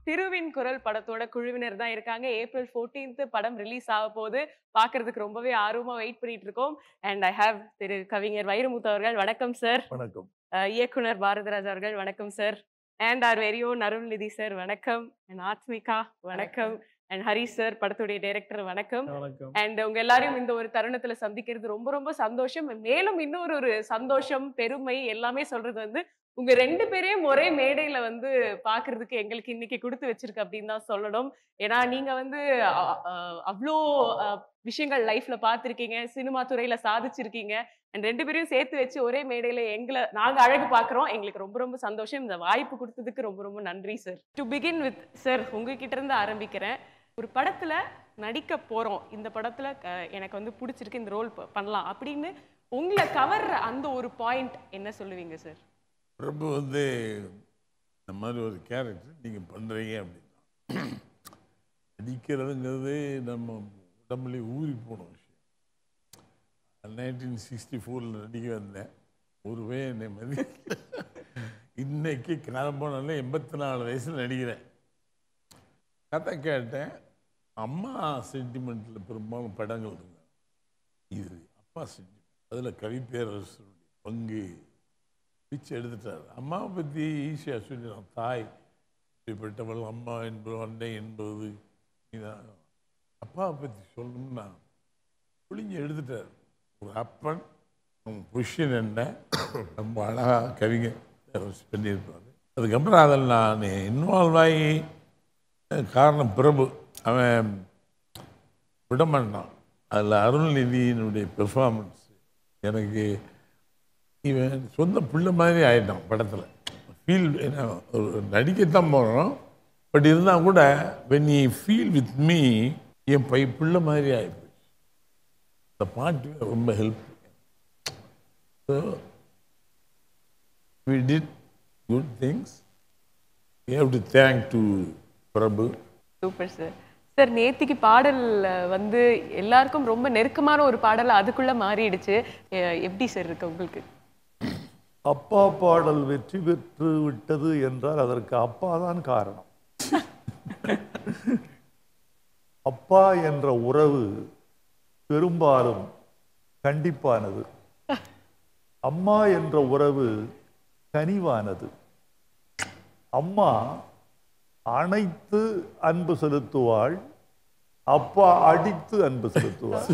திருவின் குரல் படத்தோட குழுவினர் தான் இருக்காங்க ஏப்ரல் 14th படம் ரிலீஸ் ஆக போகுது பார்க்கிறதுக்கு ரொம்பவே ஆர்வமா வெயிட் பண்ணிட்டு இருக்கோம் அண்ட் ஐ ஹேவ் திரு கவிஞர் வைரமுத்து அவர்கள் வணக்கம் சார் வணக்கம் இயக்குனர் பாரதிராஜ் அவர்கள் வணக்கம் சார் அண்ட் ஆர் வெரியோ அருள்நிதி சார் வணக்கம் அண்ட் ஆத்மிகா வணக்கம் அண்ட் ஹரிஷ் சார் படத்துடைய டைரக்டர் வணக்கம் வணக்கம் அண்ட் உங்க எல்லாரையும் இந்த ஒரு தருணத்துல சந்திக்கிறது ரொம்ப ரொம்ப சந்தோஷம் மேலும் இன்னொரு ஒரு சந்தோஷம் பெருமை எல்லாமே சொல்றது வந்து உங்க ரெண்டு பேரையும் ஒரே மேடையில வந்து பாக்குறதுக்கு எங்களுக்கு இன்னைக்கு கொடுத்து வச்சிருக்கு அப்படின்னு தான் சொல்லணும் ஏன்னா நீங்க வந்து அ- அ- அவ்வளோ அ, விஷயங்கள் லைஃப்ல பார்த்திருக்கீங்க சினிமா துறையில சாதிச்சிருக்கீங்க அண்ட் ரெண்டு பேரையும் சேர்த்து வச்சு ஒரே மேடையில எங்களை நாங்க அழகு பார்க்குறோம் எங்களுக்கு ரொம்ப ரொம்ப சந்தோஷம் இந்த வாய்ப்பு கொடுத்ததுக்கு ரொம்ப ரொம்ப நன்றி sir to begin with sir உங்ககிட்ட இருந்து ஆரம்பிக்கிறேன் ஒரு படத்துல நடிக்க போறோம் இந்த படத்துல க- எனக்கு வந்து பிடிச்சிருக்கு இந்த ரோல் பண்ணலாம் அப்படின்னு உங்களை கவர்ற அந்த ஒரு பாயிண்ட் என்ன சொல்லுவீங்க சார் பிரபு வந்து இந்த மாதிரி ஒரு கேரக்டர் நீங்கள் பண்ணுறீங்க அப்படின்னா நடிக்கிறதுங்கிறது நம்ம உடம்புல ஊறி போன விஷயம் நைன்டீன் சிக்ஸ்டி ஃபோரில் நடிக்க வந்தேன் ஒருவே என்னை மதி இன்னைக்கு கிளம்போனால எண்பத்தி நாலு வயசில் நடிக்கிறேன் கதை கேட்டேன் அம்மா சென்டிமெண்ட்டில் பெரும்பாலும் படங்கள் இருக்கு இது அப்பா சென்டிமெண்ட் அதில் கவிப்பேரரசருடைய பங்கு பிச்சு எடுத்துட்டார் அம்மாவை பற்றி ஈஸியாக சொல்லிடலாம் தாய் இப்படிப்பட்டவள் அம்மா என்பது அன்னை என்பது இதான் அப்பாவை பற்றி சொல்லணும்னா புளிஞ்சு எடுத்துட்டார் ஒரு அப்பன் உன் பொசிஷன் என்ன ரொம்ப அழகாக கவிஞர் பண்ணியிருப்பார் அதுக்கப்புறம் அதில் நான் இன்வால்வ் ஆகி அஹ், காரணம் பிரபு அவன் விடமாட்டான் அதில் அருள்நிதியினுடைய பெர்ஃபார்மன்ஸ் எனக்கு இவன் சொந்த பிள்ளை மாதிரி ஆயிட்டான் படத்தில் ஃபீல் ஒரு நடிக்கத்தான் போகிறோம் பட் இருந்தால் கூட when I feel with me என் பை பிள்ளை மாதிரி ஆகிப்போச்சு இந்த பாட்டு ரொம்ப help so we did good things you have to thank to Prabhu super sir sir நேத்திக்கு பாடல் அஹ், வந்து எல்லாருக்கும் ரொம்ப நெருக்கமான ஒரு பாடல் அதுக்குள்ள மாறிடுச்சு எ- எப்படி சார் இருக்கு உங்களுக்கு அப்பா பாடல் வெற்றி பெற்று விட்டது என்றால் அதற்கு அப்பா தான் காரணம் அப்பா என்ற உறவு பெரும்பாலும் கண்டிப்பானது அம்மா என்ற உறவு கனிவானது அம்மா அணைத்து அன்பு செலுத்துவாள் அப்பா அடித்து அன்பு செலுத்துவாள்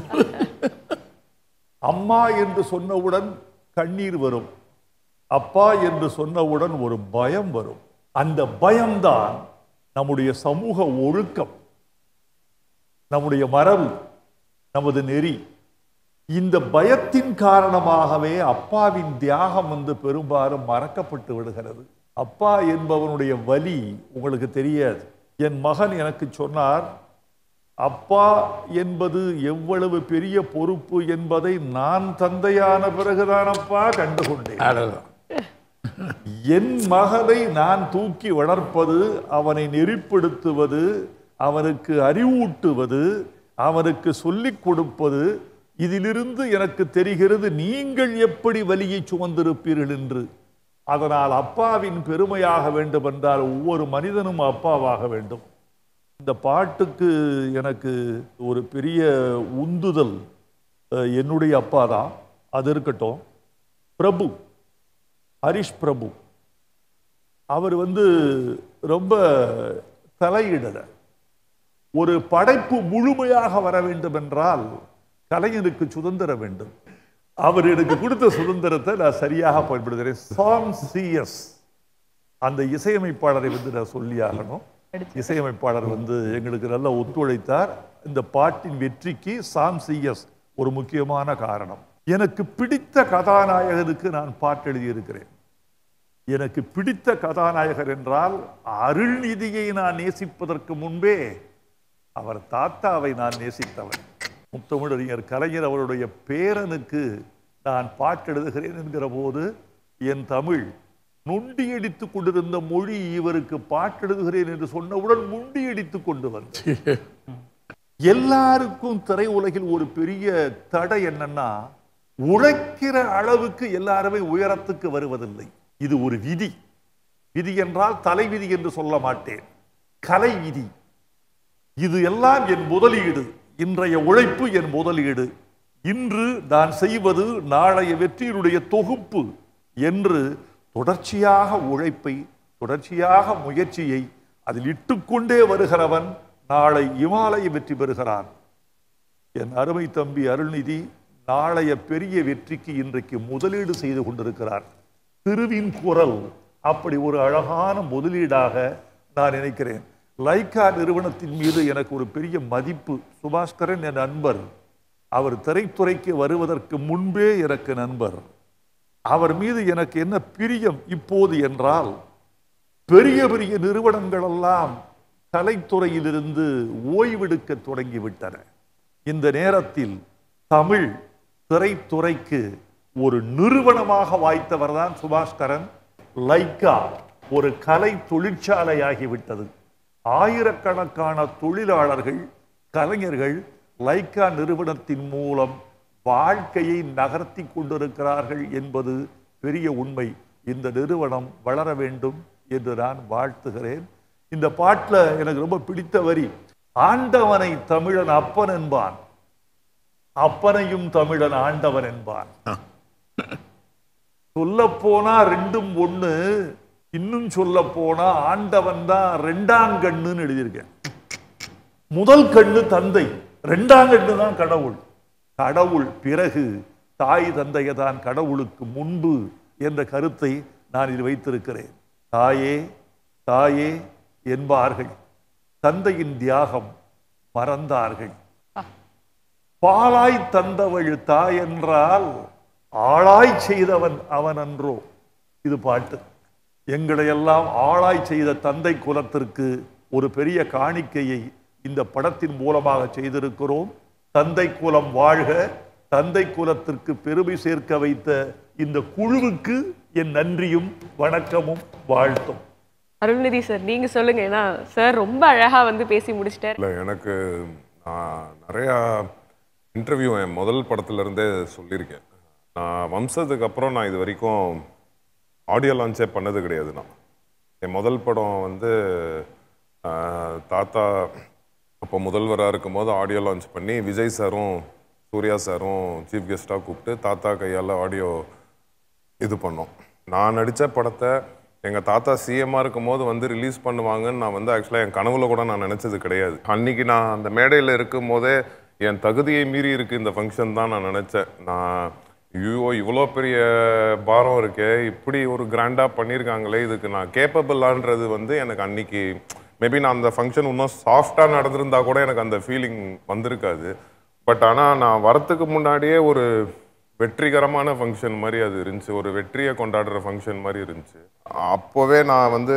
அம்மா என்று சொன்னவுடன் கண்ணீர் வரும் அப்பா என்று சொன்னவுடன் ஒரு பயம் வரும் அந்த பயம்தான் நம்முடைய சமூக ஒழுக்கம் நம்முடைய மரபு நமது நெறி இந்த பயத்தின் காரணமாகவே அப்பாவின் தியாகம் வந்து பெரும்பாலும் மறக்கப்பட்டு விடுகிறது அப்பா என்பவனுடைய வலி உங்களுக்கு தெரியாது என் மகன் எனக்கு சொன்னார் அப்பா என்பது எவ்வளவு பெரிய பொறுப்பு என்பதை நான் தந்தையான பிறகுதானப்பா கண்டுகொண்டேன் அடலாம் என் மகனை நான் தூக்கி வளர்ப்பது அவனை நெறிப்படுத்துவது அவனுக்கு அறிவூட்டுவது அவனுக்கு சொல்லிக் கொடுப்பது இதிலிருந்து எனக்கு தெரிகிறது நீங்கள் எப்படி வலியை சுமந்திருப்பீர்கள் என்று அதனால் அப்பாவின் பெருமையாக வேண்டும் என்றால் ஒவ்வொரு மனிதனும் அப்பாவாக வேண்டும் இந்த பாட்டுக்கு எனக்கு ஒரு பெரிய உந்துதல் அஹ், என்னுடைய அப்பா தான் அது இருக்கட்டும் பிரபு ஹரிஷ் பிரபு அவர் வந்து ரொம்ப தலையிடல ஒரு படைப்பு முழுமையாக வர வேண்டும் என்றால் கலைஞருக்கு சுதந்திரம் வேண்டும் அவர் எனக்கு கொடுத்த சுதந்திரத்தை நான் சரியாக பயன்படுத்துகிறேன் சாம் சிஎஸ் அந்த இசையமைப்பாளரை வந்து நான் சொல்லியாகணும் இசையமைப்பாளர் வந்து எங்களுக்கு நல்லா ஒத்துழைத்தார் இந்த பாட்டின் வெற்றிக்கு சாம் சிஎஸ் ஒரு முக்கியமான காரணம் எனக்கு பிடித்த கதாநாயகனுக்கு நான் பாட்டு எழுதியிருக்கிறேன் எனக்கு பிடித்த கதாநாயகர் என்றால் அருள்நிதியை நான் நேசிப்பதற்கு முன்பே அவர் தாத்தாவை நான் நேசித்தவன் முத்தமிழறிஞர் கலைஞர் அவருடைய பேரனுக்கு நான் பாட்டு எழுதுகிறேன் என்கிற போது என் தமிழ் நொண்டியடித்துக் கொண்டிருந்த மொழி இவருக்கு பாட்டு எழுதுகிறேன் என்று சொன்னவுடன் முண்டியடித்துக் கொண்டு வந்தேன் எல்லாருக்கும் திரையுலகில் ஒரு பெரிய தடை என்னன்னா உழைக்கிற அளவுக்கு எல்லாருமே உயரத்துக்கு வருவதில்லை இது ஒரு விதி விதி என்றால் தலைவிதி என்று சொல்ல மாட்டேன் கலை விதி இது எல்லாம் என் முதலீடு இன்றைய உழைப்பு என் முதலீடு இன்று நான் செய்வது நாளைய வெற்றியினுடைய தொகுப்பு என்று தொடர்ச்சியாக உழைப்பை தொடர்ச்சியாக முயற்சியை அதில் இட்டுக்கொண்டே வருகிறவன் நாளை இமாலய வெற்றி பெறுகிறான் என் அருமை தம்பி அருள்நிதி நாளைய பெரிய வெற்றிக்கு இன்றைக்கு முதலீடு செய்து கொண்டிருக்கிறார் திருவின் குரல் அப்படி ஒரு அழகான முதலீடாக நான் நினைக்கிறேன் லைக்கா நிறுவனத்தின் மீது எனக்கு ஒரு பெரிய மதிப்பு சுபாஸ்கரன் என் நண்பர் அவர் திரைத்துறைக்கு வருவதற்கு முன்பே எனக்கு நண்பர் அவர் மீது எனக்கு என்ன பிரியம் இப்போது என்றால் பெரிய பெரிய நிறுவனங்கள் எல்லாம் கலைத்துறையிலிருந்து ஓய்வெடுக்க தொடங்கிவிட்டன இந்த நேரத்தில் தமிழ் திரைத்துறைக்கு ஒரு நிறுவனமாக வாய்த்தவர் தான் சுபாஸ்கரன் லைக்கா ஒரு கலை தொழிற்சாலையாகிவிட்டது ஆயிரக்கணக்கான தொழிலாளர்கள் கலைஞர்கள் லைக்கா நிறுவனத்தின் மூலம் வாழ்க்கையை நகர்த்தி கொண்டிருக்கிறார்கள் என்பது பெரிய உண்மை இந்த நிறுவனம் வளர வேண்டும் என்று நான் வாழ்த்துகிறேன் இந்த பாட்டில் எனக்கு ரொம்ப பிடித்த வரி ஆண்டவனை தமிழன் அப்பன் என்பான் அப்பனையும் தமிழன் ஆண்டவன் என்பான் சொல்ல போனா ரெண்டும் ஒண்ணு இன்னும் சொல்ல போனா ஆண்டவன் தான் ரெண்டாம் கண்ணுன்னு எழுதியிருக்கேன் முதல் கண்ணு தந்தை ரெண்டாம் கண்ணு தான் கடவுள் கடவுள் பிறகு தாய் தந்தையை தான் கடவுளுக்கு முன்பு என்ற கருத்தை நான் இதில் வைத்திருக்கிறேன் தாயே தாயே என்பார்கள் தந்தையின் தியாகம் மறந்தார்கள் பாலாய் தந்தவள் தாய் என்றால் ஆளாய் செய்தவன் அவன் அன்றோ இது பாட்டு எங்களை எல்லாம் ஆளாய் செய்த தந்தை குலத்திற்கு ஒரு பெரிய காணிக்கையை இந்த படத்தின் மூலமாக செய்திருக்கிறோம் தந்தை குலம் வாழ்க தந்தை குலத்திற்கு பெருமை சேர்க்க வைத்த இந்த குழுவுக்கு என் நன்றியும் வணக்கமும் வாழ்த்தும் அருள்நிதி சார் நீங்க சொல்லுங்க ஏன்னா சார் ரொம்ப அழகா வந்து பேசி முடிச்சிட்டாரு இல்லை எனக்கு நான் நிறையா இன்டர்வியூ என் முதல் படத்துல இருந்தே சொல்லியிருக்கேன் நான் வம்சத்துக்கு அப்புறம் நான் இது வரைக்கும் ஆடியோ லான்ச்சே பண்ணது கிடையாது நான் என் முதல் படம் வந்து ஆஹ், தாத்தா அப்போ முதல்வராக இருக்கும்போது ஆடியோ லான்ச் பண்ணி விஜய் சாரும் சூர்யா சாரும் சீஃப் கெஸ்ட்டாக கூப்பிட்டு தாத்தா கையால் ஆடியோ இது பண்ணோம் நான் நடித்த படத்தை எங்கள் தாத்தா சிஎம்மாக இருக்கும்போது வந்து ரிலீஸ் பண்ணுவாங்கன்னு நான் வந்து ஆக்சுவலாக என் கனவுல கூட நான் நினச்சது கிடையாது அன்னைக்கு நான் அந்த மேடையில் இருக்கும் போதே என் தகுதியை மீறி இருக்கு இந்த ஃபங்க்ஷன் தான் நான் நினச்சேன் நான் ஐயோ இவ்வளோ பெரிய பாரம் இருக்கே இப்படி ஒரு கிராண்டாக பண்ணியிருக்காங்களே இதுக்கு நான் கேப்பபிளான்றது வந்து எனக்கு அன்னைக்கு மேபி நான் அந்த ஃபங்க்ஷன் இன்னும் சாஃப்டாக நடந்திருந்தா கூட எனக்கு அந்த ஃபீலிங் வந்திருக்காது பட் ஆனால் நான் வரத்துக்கு முன்னாடியே ஒரு வெற்றிகரமான ஃபங்க்ஷன் மாதிரி அது இருந்துச்சு ஒரு வெற்றியை கொண்டாடுற ஃபங்க்ஷன் மாதிரி இருந்துச்சு அப்போவே நான் வந்து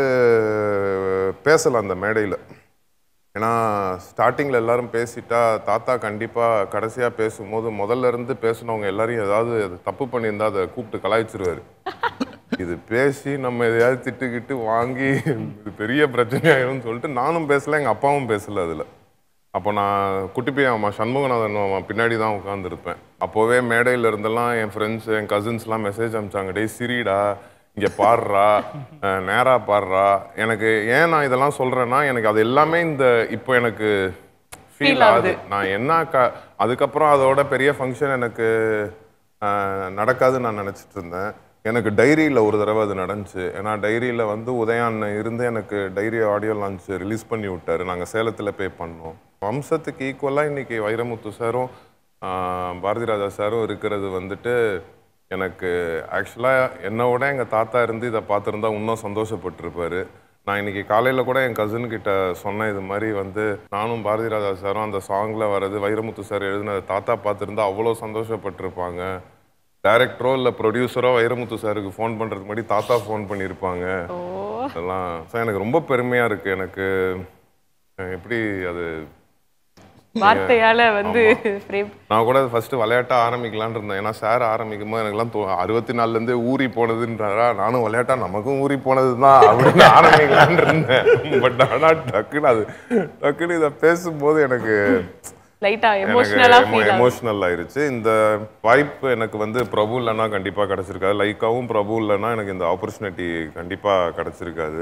பேசலை அந்த மேடையில் ஏன்னா ஸ்டார்டிங்கில் எல்லாரும் பேசிட்டா தாத்தா கண்டிப்பாக கடைசியாக பேசும்போது முதல்ல இருந்து பேசினவங்க எல்லாரையும் ஏதாவது அது தப்பு பண்ணியிருந்தா அதை கூப்பிட்டு கலாய்ச்சிருவாரு இது பேசி நம்ம எதையாவது திட்டுக்கிட்டு வாங்கி இது பெரிய பிரச்சனையாயிரும்னு சொல்லிட்டு நானும் பேசல எங்கள் அப்பாவும் பேசல அதில் அப்போ நான் குட்டி பையன் அம்மா சண்முகநாதன் அவன் பின்னாடி தான் உட்காந்துருப்பேன் அப்போவே மேடையில் இருந்தெல்லாம் என் ஃப்ரெண்ட்ஸ் என் கசின்ஸ்லாம் மெசேஜ் அனுப்பிச்சாங்க டேய் சிரிடா இங்கே பாடுறா அஹ் நேரா பாடுறா எனக்கு ஏன் நான் இதெல்லாம் சொல்கிறேன்னா எனக்கு அது எல்லாமே இந்த இப்போ எனக்கு ஃபீல் ஆகுது நான் என்ன க அதுக்கப்புறம் அதோட பெரிய ஃபங்க்ஷன் எனக்கு அஹ், நடக்காதுன்னு நான் நினச்சிட்டு இருந்தேன் எனக்கு டைரியில் ஒரு தடவை அது நடந்துச்சு ஏன்னா டைரியில் வந்து உதயான் இருந்து எனக்கு டைரி ஆடியோ லான்ச் ரிலீஸ் பண்ணி விட்டாரு நாங்கள் சேலத்தில் பே பண்ணோம் வம்சத்துக்கு ஈக்குவலாக இன்னைக்கு வைரமுத்து சாரும் ஆஹ், பாரதி ராஜா சாரும் இருக்கிறது வந்துட்டு எனக்கு ஆக்சுவலாக என்னோட எங்கள் தாத்தா இருந்து இதை பார்த்துருந்தா இன்னும் சந்தோஷப்பட்டிருப்பாரு நான் இன்னைக்கு காலையில் கூட என் கசின் கிட்ட சொன்னேன் இது மாதிரி வந்து நானும் பாரதி ராஜா சாரும் அந்த சாங்கில் வர்றது வைரமுத்து சார் எழுதின தாத்தா பார்த்துருந்தா அவ்வளோ சந்தோஷப்பட்டிருப்பாங்க டைரக்டரோ இல்லை ப்ரொடியூசரோ வைரமுத்து சாருக்கு ஃபோன் பண்ணுறதுக்கு முன்னாடி தாத்தா ஃபோன் பண்ணியிருப்பாங்க ஓ அதெல்லாம் ஸோ எனக்கு ரொம்ப பெருமையாக இருக்குது எனக்கு அஹ் எப்படி அது வார்த்தையால வந்து frame நான் கூட ஃபர்ஸ்ட் விளையாட்டா ஆரம்பிக்கலாம்னு இருந்தேன் ஏன்னா சார் ஆரம்பிக்கும் போது எனக்குலாம் தோ அறுபத்தி நாலுலேருந்தே ஊறி போனதுன்றாரா நானும் விளையாட்டா நமக்கும் ஊறி போனது தான் அப்படின்னு ஆரம்பிக்கலாம்னு இருந்தேன் பட் ஆனால் டக்குன்னு அது டக்குன்னு இதை பேசும்போது எனக்கு லைட்டா எமோஷனலா எனக்கு ஃபீல் ஆகும் எமோஷனல் ஆயிருச்சு இந்த வாய்ப்பு எனக்கு வந்து பிரபு இல்லைன்னா கண்டிப்பாக கிடச்சிருக்காது லைக்காவும் பிரபு இல்லைன்னா எனக்கு இந்த ஆப்பர்ச்சுனிட்டி கண்டிப்பாக கிடச்சிருக்காது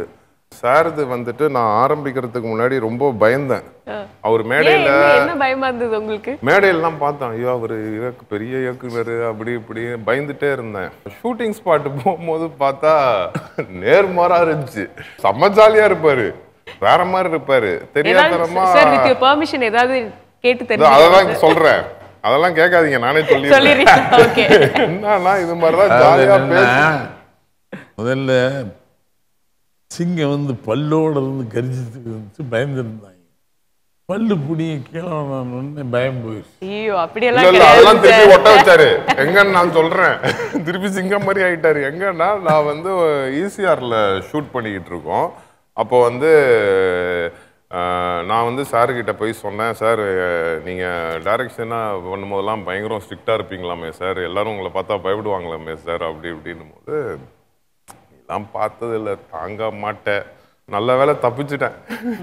சார்து வந்துட்டு நான் ஆரம்பிக்கிறதுக்கு முன்னாடி ரொம்ப பயந்தேன் அவர் ஏன் மேடையில என்ன- என்ன பயமா இருந்தது உங்களுக்கு மேடையெல்லாம் பார்த்தேன் ஐயோ அவர் இயக்கு பெரிய இயக்குனர் அப்படி இப்படி பயந்துட்டே இருந்தேன் ஷூட்டிங் ஸ்பாட் போகும்போது பார்த்தா நேர்மாறா இருந்துச்சு செம்ம ஜாலியா இருப்பாரு வேற மாதிரி இருப்பாரு தெரியாதனமா சார் வித் பெர்மிஷன் ஏதாவது கேட்டு இதோ தெரிஞ்சு அதெல்லாம் சொல்றேன் அதெல்லாம் கேட்காதீங்க நானே சொல்லி சொல்லிடுறீங்க ஓகே என்னன்னா இது மாதிரிதான் அதாவது ஜாலியா என்னன்னா, பேச முதல்ல சிங்கம் வந்து பல்லோட இருந்து கரிச்சதுக்கு வந்து பயந்துருந்தாங்க பல்லு புடிய கீழே பயம் போயிடுச்சு ஐயோ இல்ல அப்படியெல்லாம் இல்ல அதெல்லாம் கிடையாது திருப்பி sir. ஒட்ட வச்சாரு எங்கன்னு நான் சொல்றேன் திருப்பி சிங்கம் மாதிரி ஆயிட்டாரு எங்கன்னா நான் வந்து ஈசிஆர்ல ஷூட் பண்ணிக்கிட்டு இருக்கோம் அப்போ வந்து அஹ், நான் வந்து சார் கிட்ட போய் சொன்னேன் சார் நீங்க டைரக்ஷனா பண்ணும்போதெல்லாம் பயங்கரம் ஸ்ட்ரிக்டா இருப்பீங்களாமே சார் எல்லாரும் உங்களை பார்த்தா பயப்படுவாங்களாமே சார் அப்படி இப்படின்னும் போது இதெல்லாம் பார்த்தது இல்லை தாங்க மாட்டேன் நல்ல வேளை தப்பிச்சிட்டேன்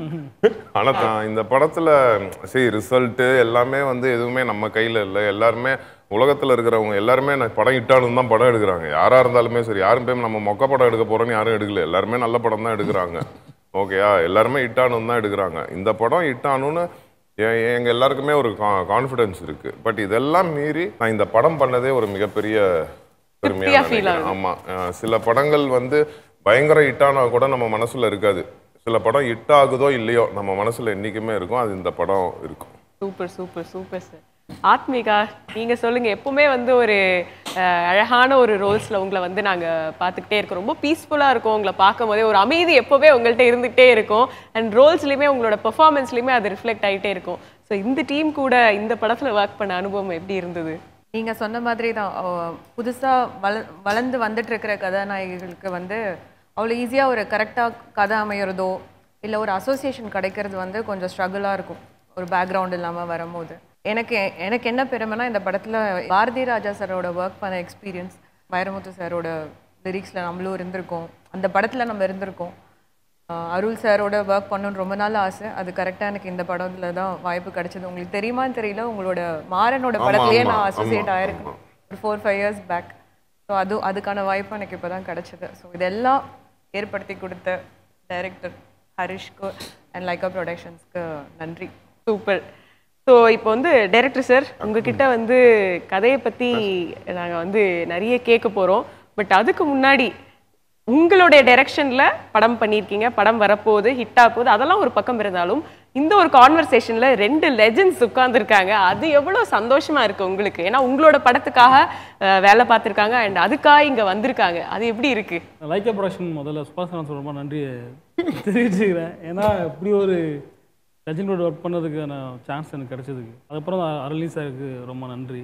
ஆனா தான் இந்த படத்துல சரி ரிசல்ட்டு எல்லாமே வந்து எதுவுமே நம்ம கையில இல்லை எல்லாருமே உலகத்துல இருக்கிறவங்க எல்லாருமே நான் படம் ஹிட்டானு தான் படம் எடுக்கிறாங்க யாரா இருந்தாலுமே சரி யாரும் போய் நம்ம மொக்க படம் எடுக்க போறோம்னு யாரும் எடுக்கல எல்லாருமே நல்ல படம் தான் எடுக்கிறாங்க ஓகேயா எல்லாருமே ஹிட்டானு தான் எடுக்கிறாங்க இந்த படம் ஹிட்டானுன்னு எங்க எல்லாருக்குமே ஒரு கான்ஃபிடன்ஸ் இருக்கு பட் இதெல்லாம் மீறி நான் இந்த படம் பண்ணதே ஒரு மிகப்பெரிய பெருமையா திருப்தியா feel நினைக்கிறேன். ஆமா அஹ் சில படங்கள் வந்து பயங்கர ஹிட்டானா கூட நம்ம மனசுல இருக்காது சில படம் ஹிட் ஆகுதோ இல்லையோ நம்ம மனசுல என்னைக்குமே இருக்கும் அது இந்த படம் இருக்கும் super super super sir Athmika நீங்க சொல்லுங்க எப்பவுமே வந்து ஒரு அஹ், அழகான ஒரு ரோல்ஸ்ல உங்களை வந்து நாங்க பார்த்துக்கிட்டே இருக்கோம் ரொம்ப பீஸ்ஃபுல்லா இருக்கும் உங்களை பார்க்கும் போதே ஒரு அமைதி எப்பவுமே உங்கள்கிட்ட இருந்துகிட்டே இருக்கும் அண்ட் ரோல்ஸ்லயுமே உங்களோட பெர்ஃபார்மன்ஸ்லயுமே அது ரிஃப்ளெக்ட் ஆயிட்டே இருக்கும் ஸோ இந்த டீம் கூட இந்த படத்துல ஒர்க் பண்ண அனுபவம் எப்படி இருந்தது நீங்க சொன்ன மாதிரி தான் அஹ், புதுசா வள வளர்ந்து வந்துட்டு இருக்கிற கதாநாயகிகளுக்கு வந்து அவ்வளோ ஈஸியா ஒரு கரெக்டா கதை அமையறதோ இல்ல ஒரு அசோசியேஷன் கிடைக்கிறது வந்து கொஞ்சம் ஸ்ட்ரகிளா இருக்கும் ஒரு பேக்ரவுண்ட் இல்லாம வரும்போது எனக்கு எனக்கு என்ன பெருமைனா இந்த படத்துல பாரதி ராஜா சாரோட ஒர்க் பண்ண எக்ஸ்பீரியன்ஸ் வைரமுத்து சாரோட லிரிக்ஸ்ல நம்மளும் இருந்திருக்கோம் அந்த படத்துல நம்ம இருந்திருக்கோம் ஆஹ் அருள் சாரோட ஒர்க் பண்ணணும்னு ரொம்ப நாள் ஆசை அது கரெக்டாக எனக்கு இந்த படத்துல தான் வாய்ப்பு கிடைச்சது உங்களுக்கு தெரியுமான்னு தெரியல உங்களோட மாறனோட ஆமா, படத்துலயே ஆமா, நான் ஆமா, அசோசியேட் ஆயிருக்கேன் ஒரு four five years back so அது அதுக்கான வாய்ப்பு எனக்கு இப்போ தான் கிடைச்சது ஸோ இதெல்லாம் ஏற்படுத்தி கொடுத்த டைரக்டர் ஹரிஷ்க்கு அண்ட் லைக்கா ப்ரொடக்ஷன்ஸ்க்கு நன்றி சூப்பர் ஸோ இப்போ வந்து டைரக்டர் சார் உங்ககிட்ட வந்து கதையை பற்றி நாங்கள் வந்து நிறைய கேட்க போகிறோம் பட் அதுக்கு முன்னாடி உங்களுடைய டைரக்ஷனில் படம் பண்ணியிருக்கீங்க படம் வரப்போகுது ஹிட் ஆக போகுது அதெல்லாம் ஒரு பக்கம் இருந்தாலும் இந்த ஒரு கான்வர்சேஷனில் ரெண்டு லெஜெண்ட்ஸ் உட்கார்ந்துருக்காங்க அது எவ்வளோ சந்தோஷமா இருக்கு உங்களுக்கு ஏன்னா உங்களோட படத்துக்காக அஹ், வேலை பார்த்துருக்காங்க அண்ட் அதுக்காக இங்கே வந்திருக்காங்க அது எப்படி இருக்கு லைக்கா ப்ரொடக்ஷன் முதல்ல சுபாசனம் ரொம்ப நன்றி தெரிவிச்சுக்கிறேன் ஏன்னா இப்படி ஒரு லெஜண்டோட ஒர்க் பண்ணதுக்கான சான்ஸ் எனக்கு கிடைச்சதுக்கு அதுக்கப்புறம் அரளி சாருக்கு ரொம்ப நன்றி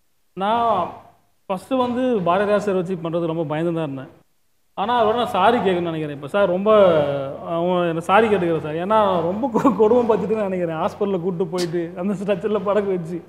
நான் ஃபஸ்ட்டு வந்து பாரதியார் சார் வச்சு பண்ணுறது ரொம்ப பயந்து தான் இருந்தேன் ஆனால் அதோட நான் சாரி கேட்கணும்னு நினைக்கிறேன் இப்போ சார் ரொம்ப அவன் என்ன சாரி கேட்டுக்கிறேன் சார் ஏன்னா ரொம்ப கொ- கொடுமை பார்த்துட்டு நினைக்கிறேன் ஹாஸ்பிட்டலில் கூப்பிட்டு போயிட்டு அந்த ஸ்ட்ரக்சரில் படக்க வச்சு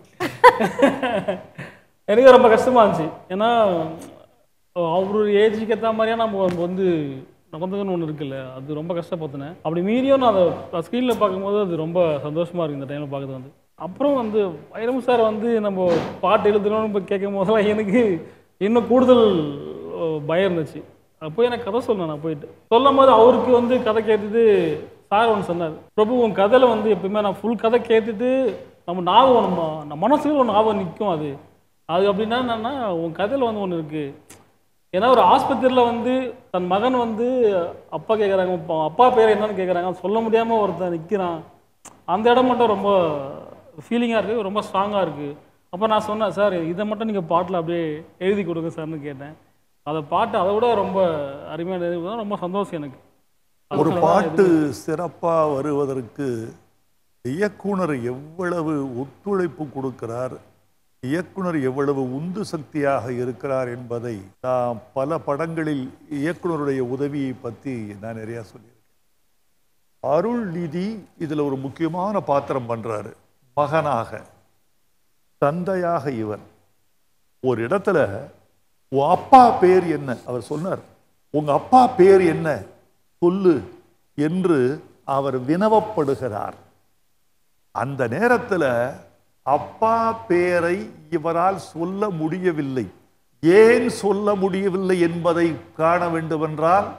எனக்கு ரொம்ப கஷ்டமாக இருந்துச்சு ஏன்னா அவரு ஏஜுக்கு ஏற்ற மாதிரியா நம்ம வந்து நடந்துக்கணும்னு ஒன்று இருக்குல்ல அது ரொம்ப கஷ்டப்படுத்தினேன் அப்படி மீறியும் நான் அதை ஸ்க்ரீனில் பார்க்கும்போது அது ரொம்ப சந்தோஷமாக இருக்குது இந்த டைமில் பார்க்குறது வந்து அப்புறம் வந்து வைரம் சார் வந்து நம்ம பாட்டு எழுதணும்னு இப்போ கேட்கும் போதெல்லாம் எனக்கு இன்னும் கூடுதல் அஹ், பயம் இருந்துச்சு அப்போ எனக்கு கதை சொன்னேன் நான் போயிட்டு சொல்லும் போது அவருக்கு வந்து கதை கேட்டுட்டு சார் ஒன்று சொன்னார் பிரபு உன் கதையில் வந்து எப்பயுமே நான் ஃபுல் கதை கேட்டுட்டு நம்ம ஞாபகம் நம்ம நம்ம மனசுல ஒரு ஞாபகம் நிற்கும் அது அது அப்படின்னா என்னன்னா உன் கதையில் வந்து ஒன்று இருக்குது ஏன்னா ஒரு ஆஸ்பத்திரியில் வந்து தன் மகன் வந்து அப்பா கேட்குறாங்க அப்பா பேர் என்னன்னு கேட்குறாங்க சொல்ல முடியாமல் ஒருத்தன் நிற்கிறான் அந்த இடம் மட்டும் ரொம்ப ஃபீலிங்காக இருக்குது ரொம்ப ஸ்ட்ராங்காக இருக்குது அப்போ நான் சொன்னேன் சார் இதை மட்டும் நீங்கள் பாட்டில் அப்படியே எழுதி கொடுங்க சார்னு கேட்டேன் அதை பாட்டு அதை விட ரொம்ப அருமையான எழுதி ரொம்ப சந்தோஷம் எனக்கு ஒரு பாட்டு சிறப்பா வருவதற்கு இயக்குனர் எவ்வளவு ஒத்துழைப்பு கொடுக்கிறார் இயக்குனர் எவ்வளவு உந்து சக்தியாக இருக்கிறார் என்பதை நான் பல படங்களில் இயக்குனருடைய உதவியை பற்றி நான் நிறையா சொல்லியிருக்கேன் அருள் நிதி இதுல ஒரு முக்கியமான பாத்திரம் பண்றாரு மகனாக தந்தையாக இவர் ஒரு இடத்துல உன் அப்பா பேர் என்ன அவர் சொன்னார் உங்க அப்பா பேர் என்ன சொல்லு என்று அவர் வினவப்படுகிறார் அந்த நேரத்துல அப்பா பேரை இவரால் சொல்ல முடியவில்லை ஏன் சொல்ல முடியவில்லை என்பதை காண வேண்டுமென்றால்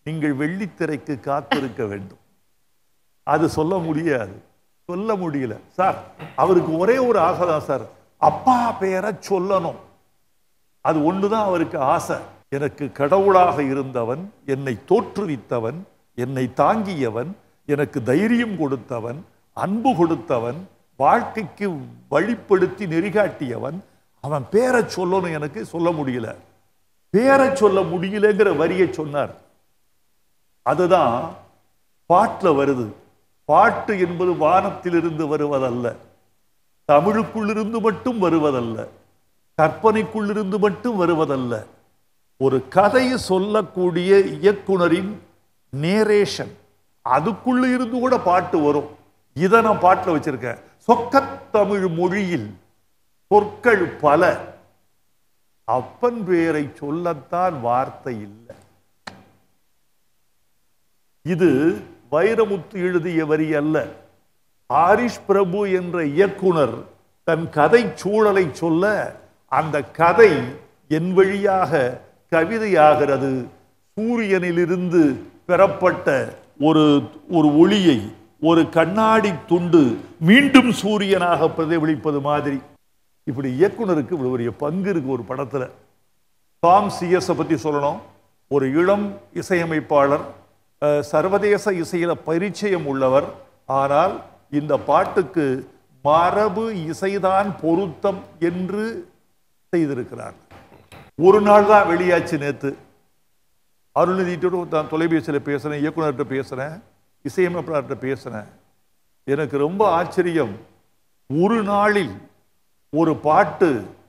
நீங்கள் வெள்ளித்திரைக்கு காத்திருக்க வேண்டும் அது சொல்ல முடியாது சொல்ல முடியல சார் அவருக்கு ஒரே ஒரு ஆசை தான் சார் அப்பா பெயரை சொல்லணும் அது ஒண்ணுதான் அவருக்கு ஆசை எனக்கு கடவுளாக இருந்தவன் என்னை தோற்றுவித்தவன் என்னை தாங்கியவன் எனக்கு தைரியம் கொடுத்தவன் அன்பு கொடுத்தவன் வாழ்க்கைக்கு வழிப்படுத்தி நெறிகாட்டியவன் அவன் பேரை சொல்லணும் எனக்கு சொல்ல முடியல பேரை சொல்ல முடியலங்கிற வரியை சொன்னார் அதுதான் பாட்டுல வருது பாட்டு என்பது வானத்திலிருந்து வருவதல்ல தமிழுக்குள்ளிருந்து மட்டும் வருவதல்ல கற்பனைக்குள்ளிருந்து மட்டும் வருவதல்ல ஒரு கதையை சொல்லக்கூடிய இயக்குனரின் நேரேஷன் அதுக்குள்ள இருந்து கூட பாட்டு வரும் இதை நான் பாட்டில் வச்சிருக்கேன் சொக்கத்தமிழ் மொழியில் சொற்கள் பல அப்பன் பேரை சொல்லத்தான் வார்த்தை இல்லை இது வைரமுத்து எழுதிய வரி அல்ல ஆரிஷ் பிரபு என்ற இயக்குனர் தன் கதை சூழலை சொல்ல அந்த கதை என் வழியாக கவிதையாகிறது சூரியனிலிருந்து பெறப்பட்ட ஒரு ஒரு ஒளியை ஒரு கண்ணாடி துண்டு மீண்டும் சூரியனாக பிரதிபலிப்பது மாதிரி இப்படி இயக்குனருக்கு இவ்வளவு பெரிய பங்கு இருக்கு ஒரு படத்துல டாம் சிஎஸை பற்றி சொல்லணும் ஒரு இளம் இசையமைப்பாளர் அஹ், சர்வதேச இசையில பரிச்சயம் உள்ளவர் ஆனால் இந்த பாட்டுக்கு மரபு இசைதான் பொருத்தம் என்று செய்திருக்கிறார் ஒரு நாள் தான் வெளியாச்சு நேத்து அருள்நிதிட்டோட தான் தொலைபேசியில் பேசுறேன் இயக்குனர்கிட்ட பேசுறேன் இசையமைப்பாளர்கிட்ட பேசுறேன் எனக்கு ரொம்ப ஆச்சரியம் ஒரு நாளில் ஒரு பாட்டு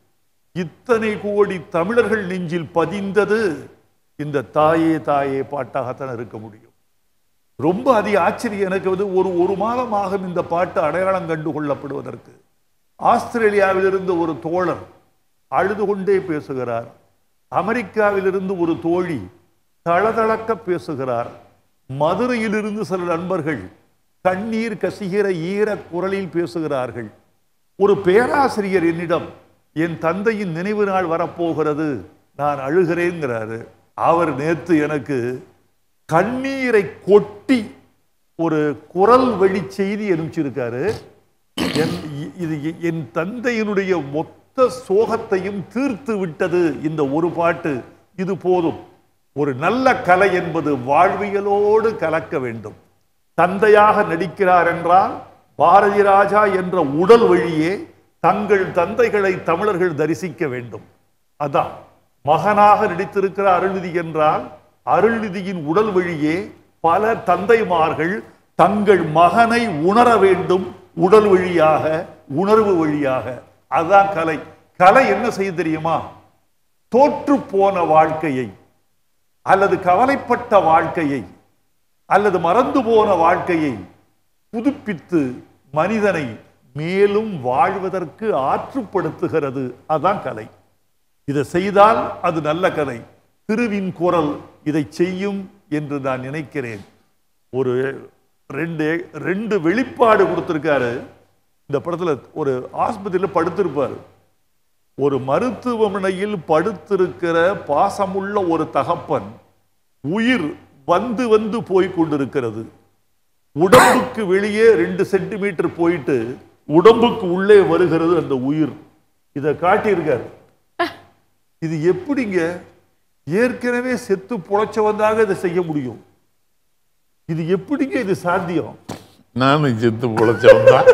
இத்தனை கோடி தமிழர்கள் நெஞ்சில் பதிந்தது இந்த தாயே தாயே பாட்டாகத்தான் இருக்க முடியும் ரொம்ப அதிக ஆச்சரியம் எனக்கு வந்து ஒரு ஒரு மாதம் ஆகும் இந்த பாட்டு அடையாளம் கண்டு கொள்ளப்படுவதற்கு ஆஸ்திரேலியாவிலிருந்து ஒரு தோழர் அழுது கொண்டே பேசுகிறார் அமெரிக்காவிலிருந்து ஒரு தோழி தளதளக்க பேசுகிறார் மதுரையிலிருந்து சில நண்பர்கள் கண்ணீர் கசிகிற ஈர குரலில் பேசுகிறார்கள் ஒரு பேராசிரியர் என்னிடம் என் தந்தையின் நினைவு நாள் வரப்போகிறது நான் அழுகிறேங்கிறாரு அவர் நேத்து எனக்கு கண்ணீரை கொட்டி ஒரு குரல் வழி செய்தி அனுப்பிச்சிருக்காரு என் இ- இது எ- என் தந்தையினுடைய மொத்த சோகத்தையும் தீர்த்து விட்டது இந்த ஒரு பாட்டு இது போதும் ஒரு நல்ல கலை என்பது வாழ்வியலோடு கலக்க வேண்டும் தந்தையாக நடிக்கிறார் என்றால் பாரதி ராஜா என்ற உடல் வழியே தங்கள் தந்தைகளை தமிழர்கள் தரிசிக்க வேண்டும் அதான் மகனாக நடித்திருக்கிற அருள்நிதி என்றால் அருள்நிதியின் உடல் வழியே பல தந்தைமார்கள் தங்கள் மகனை உணர வேண்டும் உடல் வழியாக உணர்வு வழியாக அதான் கலை கலை என்ன செய்ய தெரியுமா தோற்று போன வாழ்க்கையை அல்லது கவலைப்பட்ட வாழ்க்கையை அல்லது மறந்து போன வாழ்க்கையை புதுப்பித்து மனிதனை மேலும் வாழ்வதற்கு ஆற்றுப்படுத்துகிறது அதான் கலை இதை செய்தால் அது நல்ல கலை திருவின் குரல் இதை செய்யும் என்று நான் நினைக்கிறேன் ஒரு ரெண்டு ரெண்டு வெளிப்பாடு கொடுத்திருக்காரு இந்த படத்துல ஒரு ஆஸ்பத்திரியில் படுத்திருப்பாரு ஒரு மருத்துவமனையில் படுத்திருக்கிற பாசமுள்ள ஒரு தகப்பன் உயிர் வந்து வந்து போய் கொண்டிருக்கிறது உடம்புக்கு வெளியே ரெண்டு சென்டிமீட்டர் போயிட்டு உடம்புக்கு உள்ளே வருகிறது அந்த உயிர் இதை காட்டியிருக்காரு இது எப்படிங்க ஏற்கனவே செத்து புழைச்சவந்தாக இதை செய்ய முடியும் இது எப்படிங்க இது சாத்தியம் நானும் செத்து பொழைச்சவன் தான்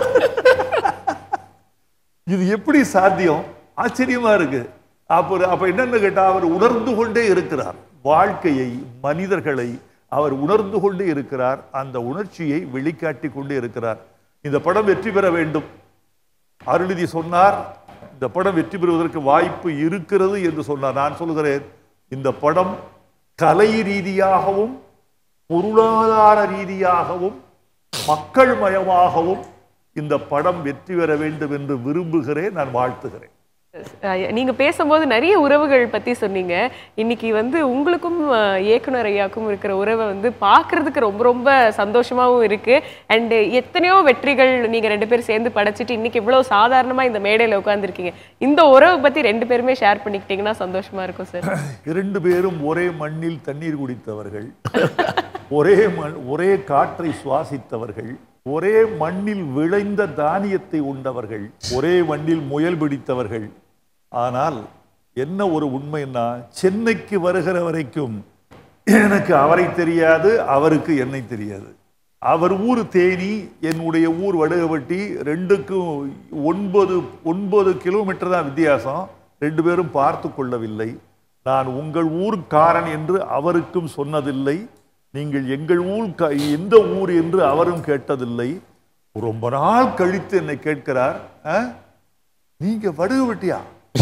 இது எப்படி சாத்தியம் ஆச்சரியமா இருக்கு அப்ப அப்ப என்னன்னு கேட்டா அவர் உணர்ந்து கொண்டே இருக்கிறார் வாழ்க்கையை மனிதர்களை அவர் உணர்ந்து கொண்டே இருக்கிறார் அந்த உணர்ச்சியை வெளிக்காட்டி கொண்டே இருக்கிறார் இந்த படம் வெற்றி பெற வேண்டும் அருள்நிதி சொன்னார் இந்த படம் வெற்றி பெறுவதற்கு வாய்ப்பு இருக்கிறது என்று சொன்னார் நான் சொல்கிறேன் இந்த படம் கலை ரீதியாகவும் பொருளாதார ரீதியாகவும் மக்கள் மயமாகவும் இந்த படம் வெற்றி பெற வேண்டும் என்று விரும்புகிறேன் நான் வாழ்த்துகிறேன் அஹ் நீங்க பேசும்போது நிறைய உறவுகள் பத்தி சொன்னீங்க இன்னைக்கு வந்து உங்களுக்கும் அஹ், இயக்குனர் ஐயாக்கும் இருக்கிற உறவை வந்து பார்க்கிறதுக்கு ரொம்ப ரொம்ப சந்தோஷமாவும் இருக்கு அண்ட் எத்தனையோ வெற்றிகள் நீங்க ரெண்டு பேரும் சேர்ந்து படைச்சிட்டு இன்னைக்கு இவ்வளவு சாதாரணமா இந்த மேடையில உட்கார்ந்திருக்கீங்க இந்த உறவை பத்தி ரெண்டு பேருமே ஷேர் பண்ணிக்கிட்டீங்கன்னா சந்தோஷமா இருக்கும் சார் இரண்டு பேரும் ஒரே மண்ணில் தண்ணீர் குடித்தவர்கள் ஒரே மண் ஒரே காற்றை சுவாசித்தவர்கள் ஒரே மண்ணில் விளைந்த தானியத்தை உண்டவர்கள் ஒரே மண்ணில் முயல் பிடித்தவர்கள் ஆனால் என்ன ஒரு உண்மைன்னா சென்னைக்கு வருகிற வரைக்கும் எனக்கு அவரை தெரியாது அவருக்கு என்னை தெரியாது அவர் ஊர் தேனி என்னுடைய ஊர் வடுகப்பட்டி ரெண்டுக்கும் ஒன்பது ஒன்பது கிலோமீட்டர் தான் வித்தியாசம் ரெண்டு பேரும் பார்த்து கொள்ளவில்லை நான் உங்கள் ஊர்க்காரன் என்று அவருக்கும் சொன்னதில்லை நீங்கள் எங்கள் ஊர் க- எந்த ஊர் என்று அவரும் கேட்டதில்லை ரொம்ப நாள் கழித்து என்னை கேட்கிறார் "ஆ? நீங்க வடுகப்பட்டியா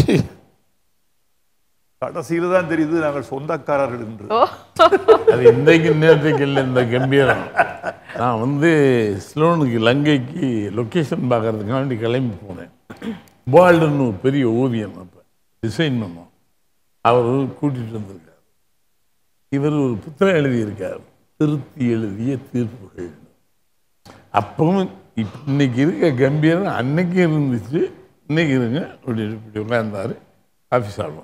கடைசியில தான் தெரியுது நாங்கள் சொந்தக்காரர்கள் என்று ஓ அது இன்றைக்கு நேரத்துக்கு இல்லை இந்த கம்பீரம் நான் வந்து ஸ்லோனுக்கு இலங்கைக்கு லொக்கேஷன் பார்க்கறதுக்காண்டி கிளம்பி போனேன் பால்டுன்னு ஒரு பெரிய ஓவியம் அப்போ டிசைன் பண்ணோம் அவர் கூட்டிகிட்டு வந்திருக்கார் இவர் ஒரு புத்தகம் எழுதியிருக்கார் திருத்தி எழுதிய தீர்ப்புகள் அப்பவும் இப்ப- இன்னைக்கு இருக்க கம்பீரம் அன்னைக்கு இருந்துச்சு இன்னைக்கு இருங்க இப்படி இப்படி உட்கார்ந்தாரு ஆஃபீஸ் ஆடுவாங்க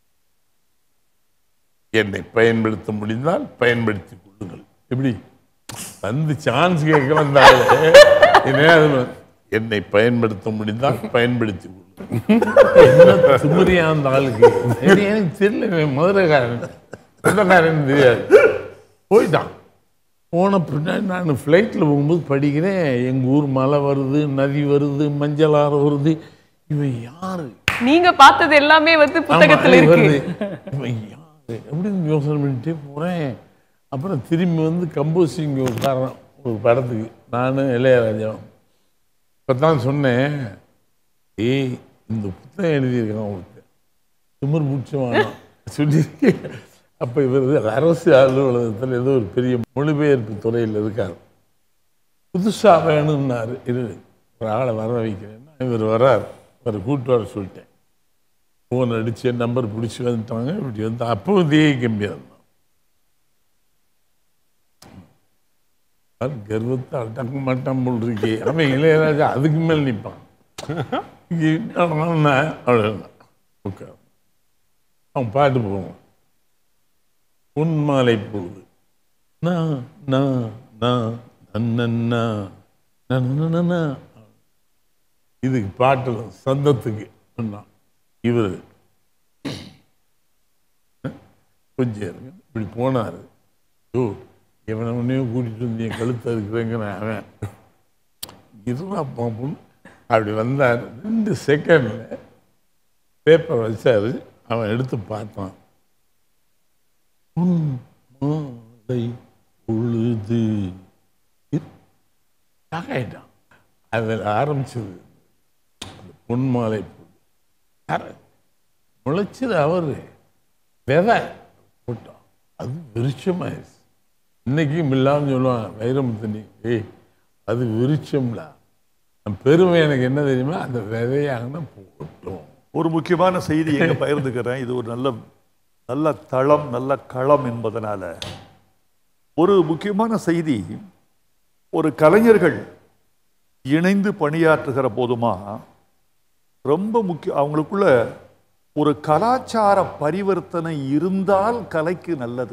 என்னை பயன்படுத்த முடிந்தால் பயன்படுத்திக் கொள்ளுங்கள் எப்படி வந்து சான்ஸ் கேட்க வந்தாலே என்ன அது என்னை பயன்படுத்த முடிந்தால் பயன்படுத்திக் கொள்ளுங்கள் என்ன சுமரியா அந்த ஆளுக்கு சரி, எனக்கு தெரியல இவன் மதுரைக்காரன் சொந்தக்காரன் தெரியாது போயிட்டான் போன பின்னாடி நான் ஃப்ளைட்டில் போகும்போது படிக்கிறேன் எங்கள் ஊர் மலை வருது நதி வருது மஞ்சள் ஆறு வருது இவன் யாரு நீங்க பார்த்தது எல்லாமே வந்து புத்தகத்துல ஆமா, இருக்கு வருது. இவன் யாரு அப்படின்னு யோசனை பண்ணிட்டே போகிறேன் அப்புறம் திரும்பி வந்து கம்போசிங் உட்காரன் ஒரு படத்துக்கு நானும் இளையராஜாவும் இப்போ தான் சொன்னேன் ஏய் இந்த புத்தகம் எழுதியிருக்கான் ஒருத்தன் திமிர் பிடிச்சவானா சொல்லியிருக்கேன் அப்போ இவர் அரசு அலுவலகத்தில் ஏதோ ஒரு பெரிய மொழிபெயர்ப்பு துறையில் இருக்கார் புதுசாக வேணும்னாரு இரு ஒரு ஆளை வர வைக்கிறேன்னா இவர் வரார் இவரை கூட்டு வர சொல்லிட்டேன் ஃபோன் அடிச்சு நம்பர் பிடிச்சி வந்துட்டாங்க இப்படி வந்து அப்பவும் இதே கம்பியாக தான் அது கர்வத்தை அடக்க மாட்டான் போல் இருக்கே அவன் இளையராஜா அதுக்கு மேல் நிற்பான் இங்கே என்னடான்னா அவ்வளோதான் உட்கார் அவன் பாட்டு போவான் உன் மாலை பொழுது நான் நான் நான் நன்னன்னா நன்னன்னா இதுக்கு பாட்டு சந்தத்துக்கு சொன்னான் இவர் கொஞ்சம் இருங்க இப்படி போனார் ஓ இவனை உன்னையும் கூட்டிட்டு வந்து என் கழுத்தை இருக்கிறேங்கிற அவன் இதுவா பார்ப்போம் அப்படி வந்தார் ரெண்டு செகண்டில் பேப்பர் வச்சாரு அவன் எடுத்து பார்த்தான் உன் மாலை பொழுது ஆயிட்டான் அதில் ஆரம்பிச்சது அந்த பொன் மாலை பொழுது யாரு? முளைச்சது அவரு விதை போட்டான் அது விருட்சமாயிருச்சு இன்னைக்கும் இல்லாமல் சொல்லுவான் வைரமுத்தனி ஏய் அது விருட்சம்ல என் பெருமை எனக்கு என்ன தெரியுமா அந்த விதையாக போட்டோம் ஒரு முக்கியமான செய்தி எங்க பகிர்ந்துக்கிறேன் இது ஒரு நல்ல நல்ல தளம் நல்ல களம் என்பதனால ஒரு முக்கியமான செய்தி ஒரு கலைஞர்கள் இணைந்து பணியாற்றுகிற போதுமா ரொம்ப முக்கிய அவங்களுக்குள்ள ஒரு கலாச்சார பரிவர்த்தனை இருந்தால் கலைக்கு நல்லது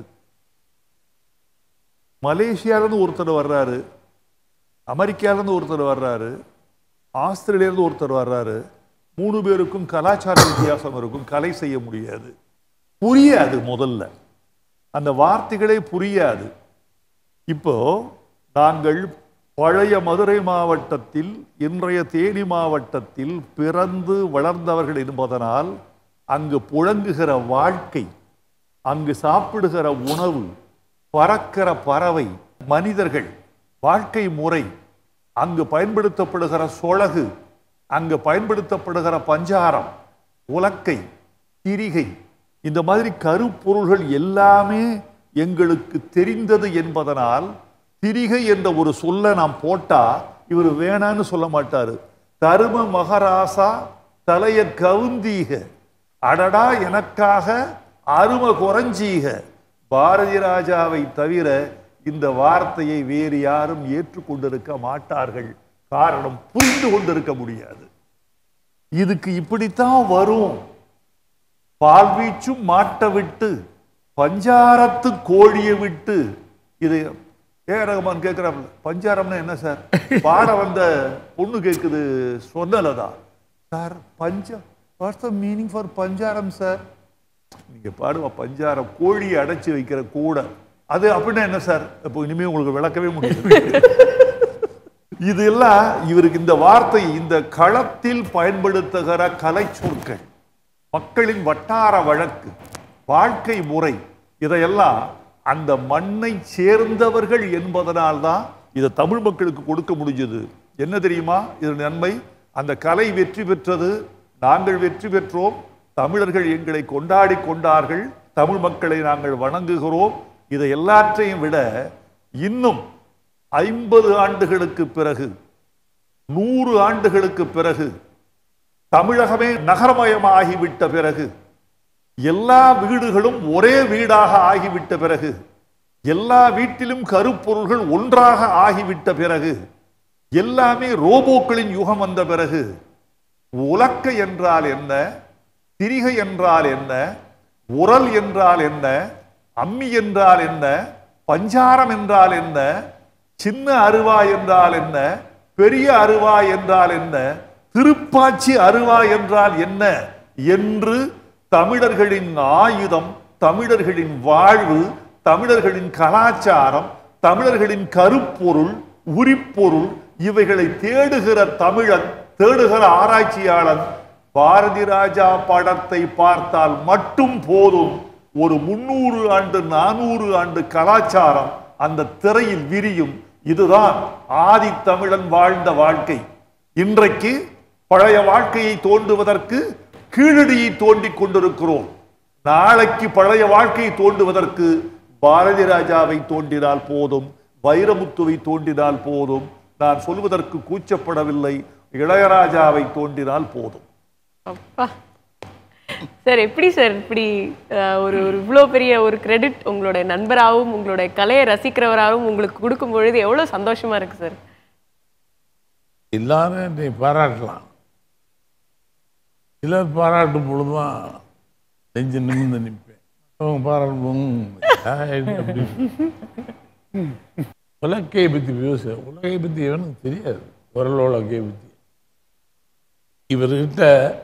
மலேசியாவிலிருந்து ஒருத்தர் வர்றாரு அமெரிக்காவிலிருந்து ஒருத்தர் வர்றாரு ஆஸ்திரேலியாவிலிருந்து ஒருத்தர் வர்றாரு மூணு பேருக்கும் கலாச்சார வித்தியாசம் இருக்கும் கலை செய்ய முடியாது புரியாது முதல்ல அந்த வார்த்தைகளே புரியாது இப்போ நாங்கள் பழைய மதுரை மாவட்டத்தில் இன்றைய தேனி மாவட்டத்தில் பிறந்து வளர்ந்தவர்கள் என்பதனால் அங்கு புழங்குகிற வாழ்க்கை அங்கு சாப்பிடுகிற உணவு பறக்கிற பறவை மனிதர்கள் வாழ்க்கை முறை அங்கு பயன்படுத்தப்படுகிற சொலகு அங்கு பயன்படுத்தப்படுகிற பஞ்சாரம் உலக்கை திரிகை இந்த மாதிரி கருப்பொருள்கள் எல்லாமே எங்களுக்கு தெரிந்தது என்பதனால் திரிகை என்ற ஒரு சொல்லை நாம் போட்டா இவர் வேணான்னு சொல்ல மாட்டாரு தரும மகராசா தலைய கவுந்தீக அடடா எனக்காக அரும குறைஞ்சீக பாரதி ராஜாவை தவிர இந்த வார்த்தையை வேறு யாரும் ஏற்றுக்கொண்டிருக்க மாட்டார்கள் காரணம் புரிந்து கொண்டிருக்க முடியாது இதுக்கு இப்படித்தான் வரும் பால் வீச்சும் மாட்ட விட்டு பஞ்சாரத்து கோழியை விட்டு இது ஏ ரகுமான் கேட்கிறாப்புல பஞ்சாரம்னா என்ன சார் பாட வந்த பொண்ணு கேட்குது சொன்னலதா சார் பஞ்சா வாட்ஸ் த மீனிங் ஃபார் பஞ்சாரம் சார் நீங்க பாடுவா பஞ்சாரம் கோழியை அடைச்சி வைக்கிற கூட அது அப்படின்னா என்ன சார் இப்போ இனிமே உங்களுக்கு விளக்கவே முடியாது இதெல்லாம் இவருக்கு இந்த வார்த்தை இந்த களத்தில் பயன்படுத்துகிற கலை சொற்கள் மக்களின் வட்டார வழக்கு வாழ்க்கை முறை இதையெல்லாம் அந்த மண்ணை சேர்ந்தவர்கள் என்பதனால்தான் இதை தமிழ் மக்களுக்கு கொடுக்க முடிஞ்சது என்ன தெரியுமா இது நன்மை அந்த கலை வெற்றி பெற்றது நாங்கள் வெற்றி பெற்றோம் தமிழர்கள் எங்களை கொண்டாடி கொண்டார்கள் தமிழ் மக்களை நாங்கள் வணங்குகிறோம் இதை எல்லாற்றையும் விட இன்னும் ஐம்பது ஆண்டுகளுக்கு பிறகு நூறு ஆண்டுகளுக்கு பிறகு தமிழகமே நகரமயமாகிவிட்ட பிறகு எல்லா வீடுகளும் ஒரே வீடாக ஆகிவிட்ட பிறகு எல்லா வீட்டிலும் கருப்பொருள்கள் ஒன்றாக ஆகிவிட்ட பிறகு எல்லாமே ரோபோக்களின் யுகம் வந்த பிறகு உலக்க என்றால் என்ன திரிகை என்றால் என்ன உரல் என்றால் என்ன அம்மி என்றால் என்ன பஞ்சாரம் என்றால் என்ன சின்ன அருவாய் என்றால் என்ன பெரிய அருவாய் என்றால் என்ன திருப்பாச்சி அருவாய் என்றால் என்ன என்று தமிழர்களின் ஆயுதம் தமிழர்களின் வாழ்வு தமிழர்களின் கலாச்சாரம் தமிழர்களின் கருப்பொருள் உரிப்பொருள் இவைகளை தேடுகிற தமிழன் தேடுகிற ஆராய்ச்சியாளன் பாரதி ராஜா படத்தை பார்த்தால் மட்டும் போதும் ஒரு முன்னூறு ஆண்டு நானூறு ஆண்டு கலாச்சாரம் அந்த திரையில் விரியும் இதுதான் ஆதி தமிழன் வாழ்ந்த வாழ்க்கை இன்றைக்கு பழைய வாழ்க்கையை தோண்டுவதற்கு கீழடியை தோண்டிக் கொண்டிருக்கிறோம் நாளைக்கு பழைய வாழ்க்கையை தோண்டுவதற்கு பாரதி ராஜாவை தோண்டினால் போதும் வைரமுத்துவை தோண்டினால் போதும் நான் சொல்வதற்கு கூச்சப்படவில்லை இளையராஜாவை தோண்டினால் போதும் அப்பா சார் எப்படி சார் இப்படி அஹ், ஒரு ஒரு இவ்வளோ பெரிய ஒரு கிரெடிட் உங்களுடைய நண்பராகவும் உங்களுடைய கலையை ரசிக்கிறவராகவும் உங்களுக்கு கொடுக்கும் பொழுது எவ்வளோ சந்தோஷமா இருக்கு சார் எல்லாரும் என்னை பாராட்டலாம் சிலர் பாராட்டும் பொழுதுதான் நெஞ்சு நிமிர்ந்து நிற்பேன் அவங்க பாராட்டும் உலக்கையை பற்றி பேச உலகை பற்றி எவனுக்கு தெரியாது குரல் உலகையை பற்றி இவர்கிட்ட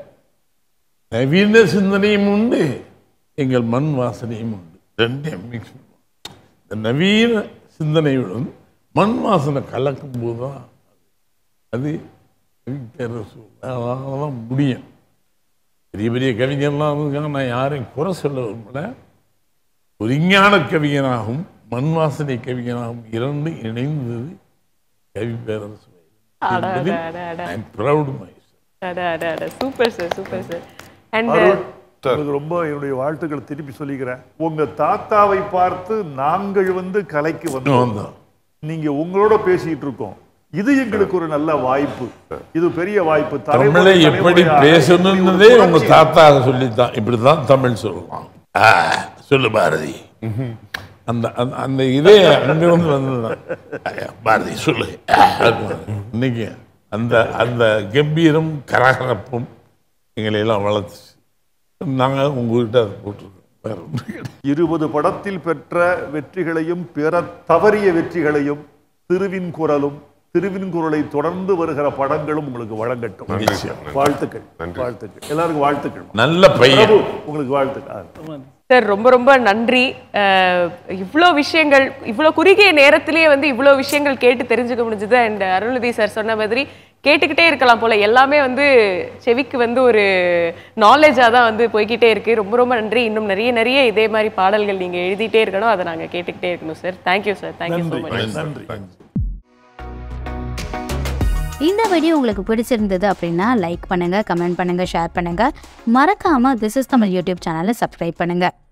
நவீன சிந்தனையும் உண்டு எங்கள் மண் வாசனையும் உண்டு ரெண்டையும் மிக்ஸ் பண்ணுவோம் இந்த நவீன சிந்தனையுடன் மண் வாசனை கலக்கும் போது தான் அது கவிஞரசு தான் முடியும் பெரிய பெரிய கவிஞர்லாம் இருக்காங்க நான் யாரையும் குறை சொல்ல விரும்பல ஒரு விஞ்ஞான கவிஞனாகவும் மண் வாசனை கவிஞனாகவும் இரண்டு இணைந்தது கவி பேரரசு அட, அட, அட, அட. ப்ரௌட் மை அட அட அட super sir super sir and Arul உங்களுக்கு ரொம்ப என்னுடைய வாழ்த்துக்களை திருப்பி சொல்லிக்கிறேன் உங்க தாத்தாவை பார்த்து நாங்கள் வந்து கலைக்கு வந்தோம் வந்தோம் நீங்க உங்களோட பேசிட்டு இருக்கோம் இது எங்களுக்கு ஒரு நல்ல வாய்ப்பு இது பெரிய வாய்ப்பு தமிழை தலைமுறை எப்படி தலைமுறையாக பேசணும்னதே இப்படி ஒரு உங்க புரட்சி. தாத்தா சொல்லித்தான் இப்படிதான் தமிழ் சொல்லுவான் ஆ, சொல்லு பாரதி அந்த அந்த- அந்த இதே அங்கிருந்து வந்ததுதான் ஐயா, பாரதி சொல்லு ஆ, இன்னைக்கு அந்த அந்த கம்பீரம் கரகரப்பும் எங்களை எல்லாம் வளர்த்துச்சு நாங்க உங்ககிட்ட அதை போட்டிருக்கோம் வேற ஒண்ணும் கிடையாது. இருபது படத்தில் பெற்ற வெற்றிகளையும் பெற தவறிய வெற்றிகளையும் திருவின் குரலும் திருவின் குரலை தொடர்ந்து வருகிற படங்களும் உங்களுக்கு வழங்கட்டும் நிச்சயம். வாழ்த்துக்கள் நன்றி. வாழ்த்துக்கள் எல்லாருக்கும் வாழ்த்துக்கள் நல்ல பையன் பிரபு உங்களுக்கு வாழ்த்துக்கள் சார் ரொம்ப ரொம்ப நன்றி அஹ், இவ்வளோ விஷயங்கள் இவ்வளோ குறுகிய நேரத்திலேயே வந்து இவ்வளோ விஷயங்கள் கேட்டு தெரிஞ்சுக்க முடிஞ்சது அண்ட் அருள்நிதி சார் சொன்ன மாதிரி கேட்டுக்கிட்டே இருக்கலாம் போல எல்லாமே வந்து செவிக்கு வந்து ஒரு நாலேஜாக தான் வந்து போய்க்கிட்டே இருக்கு ரொம்ப ரொம்ப நன்றி இன்னும் நிறைய நிறைய இதே மாதிரி பாடல்கள் நீங்கள் எழுதிட்டே இருக்கணும் அதை நாங்கள் கேட்டுக்கிட்டே இருக்கணும் sir thank you sir thank you so much நன்றி இந்த வீடியோ உங்களுக்கு பிடிச்சிருந்தது அப்படின்னா லைக் பண்ணுங்க கமெண்ட் பண்ணுங்க ஷேர் பண்ணுங்க மறக்காம திஸ் இஸ் தமிழ் யூடியூப் சேனலை சப்ஸ்கிரைப் பண்ணுங்க